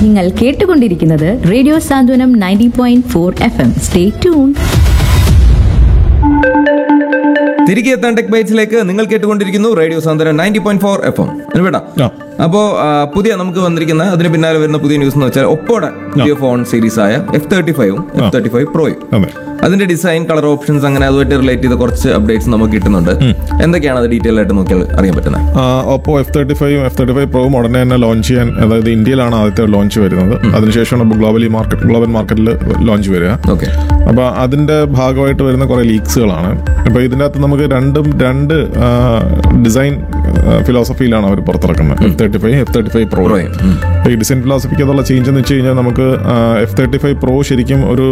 നിങ്ങൾ കേട്ടുകൊണ്ടിരിക്കുന്നത് radio Santhwanam ninety point four F M stay tune തിരികെ എത്താൻ ടെക് ബൈറ്റ്സിലേക്ക് നിങ്ങൾ കേട്ടുകൊണ്ടിരിക്കുന്നു radio Santhwanam ninety point four F M വേണ്ട ആ. അപ്പോ ആ, പുതിയ നമുക്ക് വന്നിരിക്കുന്ന അതിന് പിന്നാലെ വരുന്ന പുതിയ ന്യൂസ് എന്ന് വെച്ചാൽ ഒപ്പോടെ പുതിയ ഫോൺ സീരീസ് ആയ എഫ് തേർട്ടി ഫൈവും എഫ് തേർട്ടി ഫൈവ് പ്രോയും അതെ അതിന്റെ ഡിസൈൻ കളർ ഓപ്ഷൻസ് അങ്ങനെ അതുമായിട്ട് റിലേറ്റ് ചെയ്ത കുറച്ച് അപ്ഡേറ്റ്സ് നമുക്ക് കിട്ടുന്നുണ്ട് എന്തൊക്കെയാണ് അത് ഡീറ്റെയിൽ ആയിട്ട് നോക്കിയാൽ അറിയാൻ പറ്റുന്നത് Oppo F thirty five F thirty five പ്രോവും ഉടനെ തന്നെ ലോഞ്ച് ചെയ്യാൻ അതായത് ഇന്ത്യയിലാണ് ആദ്യത്തെ ലോഞ്ച് വരുന്നത് അതിനുശേഷമാണ് ഗ്ലോബലി മാർക്കറ്റ് ഗ്ലോബൽ മാർക്കറ്റിൽ ലോഞ്ച് വരിക ഓക്കെ അപ്പോൾ അതിന്റെ ഭാഗമായിട്ട് വരുന്ന കുറേ ലീക്സുകളാണ് അപ്പോൾ ഇതിൻ്റെ അകത്ത് നമുക്ക് രണ്ടും രണ്ട് ഡിസൈൻ ഫിലോസഫിയിലാണ് അവർ പുറത്തിറക്കുന്നത് F thirty five F thirty five pro Pro-യും. ഈ ഡിസൈൻ ഫിലോസഫിക്ക് അതുള്ള ചേഞ്ച് എന്ന് വെച്ച് കഴിഞ്ഞാൽ നമുക്ക് എഫ് തേർട്ടി ഫൈവ് പ്രോ ശരിക്കും ഒരു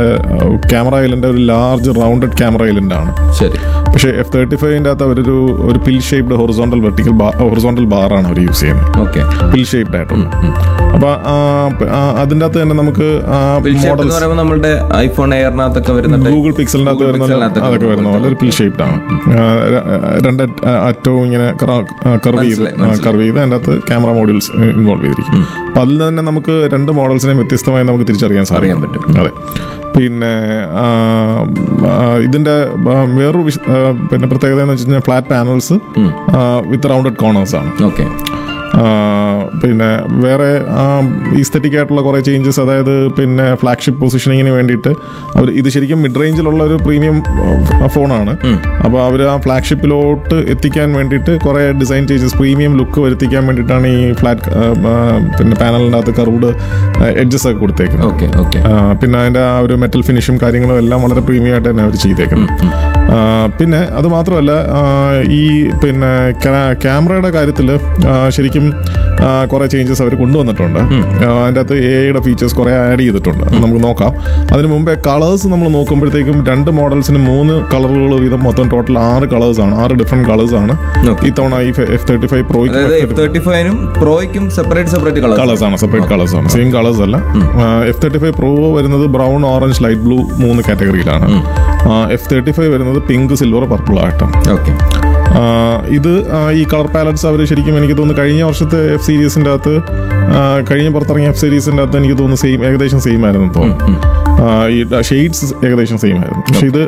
ക്യാമറ ഐലൻഡ് ഒരു ലാർജ് റൗണ്ടഡ് ക്യാമറ ഐലൻഡ് ആണ് ശരി പക്ഷേ എഫ് തേർട്ടി ഫൈവിൻ്റെ അകത്ത് അവരൊരു ഒരു pill shaped horizontal vertical horizontal ബാറാണ് അവർ യൂസ് ചെയ്യുന്നത് ഓക്കെ പിൽ ഷേപ്ഡ് ആയിട്ടുള്ള അപ്പോൾ അതിൻ്റെ അകത്ത് തന്നെ നമുക്ക് എന്ന് മോഡൽസ് പറയുമ്പോൾ നമ്മുടെ ഐഫോൺ എയറിനകത്തൊക്കെ വരുന്ന type- ഗൂഗിൾ പിക്സലിൻ്റെ അകത്ത് വരുന്ന പിക്സലിനകത്തൊക്കെ അതൊക്കെ വരുന്ന പോലെ ഒരു പിൽ ഷേപ്ഡ് ആണ് ആ, ര- രണ്ട് അറ്റ- അറ്റവും ഇങ്ങനെ കർവ് ചെയ്ത് മനസ്സിലായി, മനസ്സിലായി. കർവ് ചെയ്ത് അതിൻ്റെ അകത്ത് ക്യാമറ മോഡ്യൂൾസ് ഇൻവോൾവ് ചെയ്തിരിക്കും അപ്പം അതിൽ തന്നെ നമുക്ക് രണ്ട് മോഡൽസിനെയും വ്യത്യസ്തമായി നമുക്ക് തിരിച്ചറിയാൻ സാധിക്കും അറിയാൻ പറ്റും. അതെ പിന്നെ ആ, ആ, ഇതിന്റെ ആ, വേറൊരു വിശ- ആ, പിന്നെ പ്രത്യേകത എന്ന് വെച്ച് കഴിഞ്ഞാൽ flat panels with rounded corners ആണ് ഓക്കെ ആ, പിന്നെ വേറെ ഈസ്തറ്റിക് ആയിട്ടുള്ള കുറേ ചേഞ്ചസ് അതായത് പിന്നെ ഫ്ലാഗ്ഷിപ്പ് പൊസിഷനിങ്ങിന് വേണ്ടിയിട്ട് അവർ ഇത് ശരിക്കും മിഡ് റേഞ്ചിലുള്ള ഒരു പ്രീമിയം ഫോണാണ് അപ്പോൾ അവർ ആ ഫ്ലാഗ്ഷിപ്പിലോട്ട് എത്തിക്കാൻ വേണ്ടിയിട്ട് കുറേ ഡിസൈൻ ചേഞ്ചസ് പ്രീമിയം ലുക്ക് വരുത്തിക്കാൻ വേണ്ടിയിട്ടാണ് ഈ ഫ്ലാറ്റ് പിന്നെ പാനലിൻ്റെ അകത്ത് കർവ്ഡ് എഡ്ജസ് ഒക്കെ കൊടുത്തേക്കുന്നത് ഓക്കെ ഓക്കെ ആ, പിന്നെ അതിൻ്റെ ആ ഒരു മെറ്റൽ ഫിനിഷും കാര്യങ്ങളും എല്ലാം വളരെ പ്രീമിയം ആയിട്ട് തന്നെ അവർ ചെയ്തേക്കുന്നത് ആ, പിന്നെ അത് മാത്രമല്ല ആ, ഈ പിന്നെ ക്യാ- ക്യാമറയുടെ കാര്യത്തിൽ ശരിക്കും ആ, കുറേ ചേഞ്ചസ് അവർ കൊണ്ടുവന്നിട്ടുണ്ട് ആ, അതിൻ്റെ അകത്ത് എ ഐയുടെ ഫീച്ചേഴ്സ് കുറേ ആഡ് ചെയ്തിട്ടുണ്ട് അത് നമുക്ക് നോക്കാം അതിന് മുമ്പേ കളേഴ്സ് നമ്മൾ നോക്കുമ്പോഴത്തേക്കും രണ്ട് മോഡൽസിന് മൂന്ന് കളറുകൾ വീതം മൊത്തം ടോട്ടൽ ആറ് കളേഴ്സ് ആണ് ആറ് ഡിഫറെന്റ് കളേഴ്സ് ആണ് Okay. ഇത്തവണ ഈ എഫ് തേർട്ടി ഫൈവ് അതായത് എഫ് പ്രോയ്ക്ക് തേർട്ടി ഫൈവിനും പ്രോയ്ക്കും സെപ്പറേറ്റ് സെപ്പറേറ്റ് കളർ കളേഴ്സ് ആണ് സെപ്പറേറ്റ് കളേഴ്സ് ആണ് സെയിം കളേഴ്സ് അല്ല എഫ് തേർട്ടി ഫൈവ് പ്രോ വരുന്നത് ബ്രൗൺ ഓറഞ്ച് ലൈറ്റ് ബ്ലൂ മൂന്ന് കാറ്റഗറിയിലാണ് എഫ് തേർട്ടി ഫൈവ് വരുന്നത് പിങ്ക് സിൽവർ പർപ്പിൾ ആയിട്ടാണ് ഓക്കെ ആ, ഇത് ആ, ഈ കളർ പാലറ്റ്സ് അവർ ശരിക്കും എനിക്ക് തോന്നുന്നു കഴിഞ്ഞ വർഷത്തെ എഫ് സീരീസിൻ്റെ അകത്ത് ആ, കഴിഞ്ഞ പുറത്തിറങ്ങിയ എഫ് സീരീസിൻ്റെ അകത്ത് എനിക്ക് തോന്നുന്നു സെയിം ഏകദേശം സെയിം ആയിരുന്നു തോന്നുന്നു ആ, ഈ ഷെയ്ഡ്സ് ഏകദേശം സെയിം ആയിരുന്നു പക്ഷെ ഇത്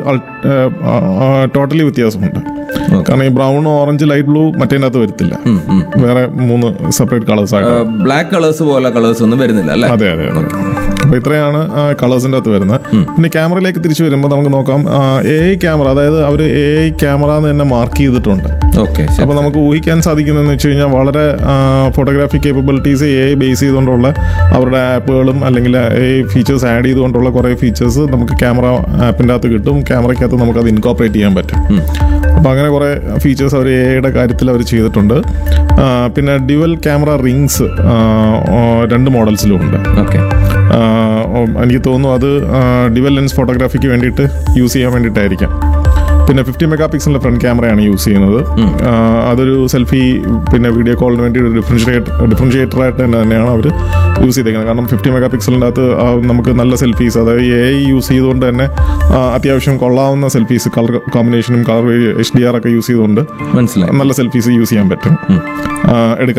ടോട്ടലി വ്യത്യാസമുണ്ട് കാരണം ഈ ബ്രൗൺ ഓറഞ്ച് ലൈറ്റ് ബ്ലൂ മറ്റേതിൻ്റെ അകത്ത് വരത്തില്ല വേറെ മൂന്ന് സെപ്പറേറ്റ് കളേഴ്സ് ആയിട്ട് ബ്ലാക്ക് കളേഴ്സ് പോലെ കളേഴ്സ് ഒന്നും വരുന്നില്ല അല്ലേ അതെ അതെ അതെ അപ്പൊ ഇത്രയാണ് കളേഴ്സിന്റെ അകത്ത് വരുന്നത് പിന്നെ ക്യാമറയിലേക്ക് തിരിച്ചു വരുമ്പോൾ നമുക്ക് നോക്കാം എ ഐ ക്യാമറ അതായത് അവർ എ ഐ ക്യാമറ എന്ന് തന്നെ മാർക്ക് ചെയ്തിട്ടുണ്ട് ഓക്കെ അപ്പോൾ നമുക്ക് ഊഹിക്കാൻ സാധിക്കുന്നതെന്ന് വെച്ച് കഴിഞ്ഞാൽ വളരെ photography capabilities A I base ചെയ്തുകൊണ്ടുള്ള അവരുടെ ആപ്പുകളും അല്ലെങ്കിൽ എ ഐ ഫീച്ചേഴ്സ് ആഡ് ചെയ്തുകൊണ്ടുള്ള കുറേ ഫീച്ചേഴ്സ് നമുക്ക് ക്യാമറ ആപ്പിൻ്റെ അകത്ത് കിട്ടും ക്യാമറയ്ക്കകത്ത് നമുക്ക് അത് ഇൻകോപ്പറേറ്റ് ചെയ്യാൻ പറ്റും അപ്പോൾ അങ്ങനെ കുറേ ഫീച്ചേഴ്സ് അവർ എ ഐയുടെ കാര്യത്തിൽ അവർ ചെയ്തിട്ടുണ്ട് ആ, പിന്നെ ഡ്യുവൽ ക്യാമറ റിങ്സ് രണ്ട് മോഡൽസിലും ഉണ്ട് ഓക്കെ ആ, എനിക്ക് തോന്നുന്നു അത് ഡ്യുവൽ ലെൻസ് ഫോട്ടോഗ്രാഫിക്ക് വേണ്ടിയിട്ട് യൂസ് ചെയ്യാൻ വേണ്ടിയിട്ടായിരിക്കാം പിന്നെ ഫിഫ്റ്റി മെഗാ പിക്സലിന്റെ ഫ്രണ്ട് ക്യാമറയാണ് യൂസ് ചെയ്യുന്നത് ആ, അതൊരു സെൽഫി പിന്നെ വീഡിയോ കോളിന് വേണ്ടി ഒരു ഡിഫറൻഷിയേറ്റ് ഡിഫറൻഷിയേറ്റർ ആയിട്ട് തന്നെ തന്നെയാണ് അവർ യൂസ് ചെയ്തേക്കുന്നത് കാരണം ഫിഫ്റ്റി മെഗാ പിക്സലിൻ്റെ അകത്ത് ആ, നമുക്ക് നല്ല സെൽഫീസ് അതായത് എ ഐ യൂസ് ചെയ്തുകൊണ്ട് തന്നെ ആ, അത്യാവശ്യം കൊള്ളാവുന്ന സെൽഫീസ് കളർ കോമ്പിനേഷനും കളർ എച്ച് ഡി ആർ ഒക്കെ യൂസ് ചെയ്തുകൊണ്ട് മനസ്സിലായി നല്ല സെൽഫീസ് യൂസ് ചെയ്യാൻ പറ്റും ആ, എടുക്കാൻ